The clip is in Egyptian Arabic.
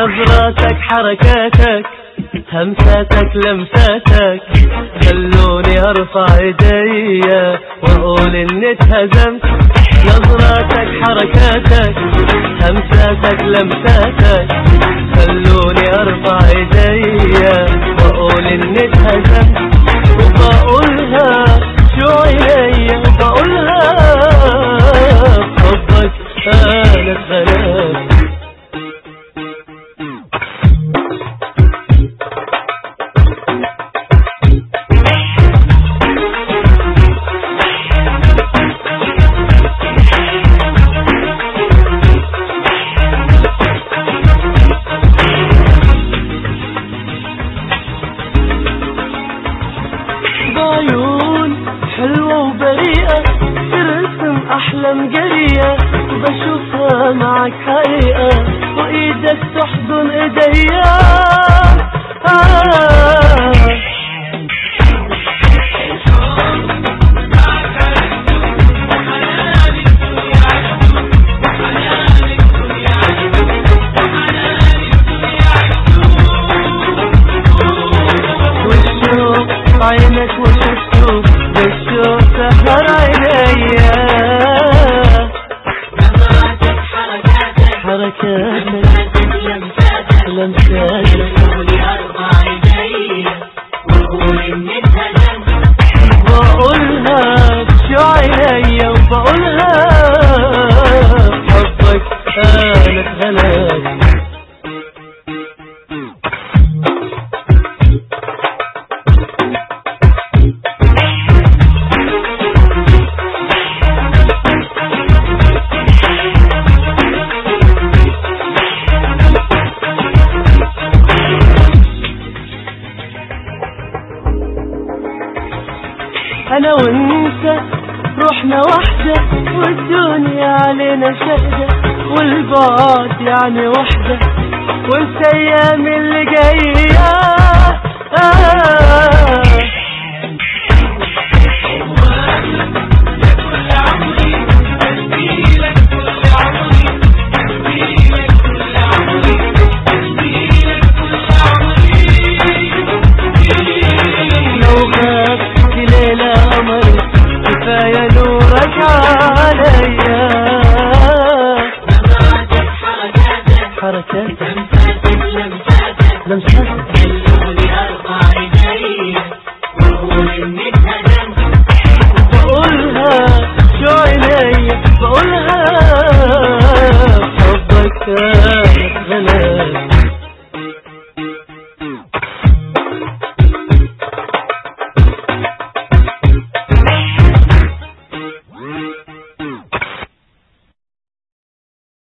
نظراتك حركاتك همساتك لمساتك خلوني ارفع ايديا واقول اني اتهزمت نظراتك حركاتك همساتك لمساتك خلوني ارفع ايديا واقول اني اتهزمت وبقولها شو عينيا وبقولها حبك انا اتغلبت بعيون حلوة وبريئة ترسم أحلام جريئة بشوفها معك حقيقة وإيدك تحضن إيديا آه والشوق عينك وشفتوك والشوق سهر عينيا نظراتك حركاتك حركاتك لمساتك لمساتك قولي ارفع ايدي وقول اني اتهزمت بقولها شو عينيا وبقولها حبك انا اتغلبت انا وانت روحنا وحدة والدنيا علينا شهدة والبعد يعني وحدة وانت ايام اللي جاية آه لو غاب في ليلة قمري كفاية نورك عليا نظراتك حركاتك حركاتك لمساتك لمساتك لمساتك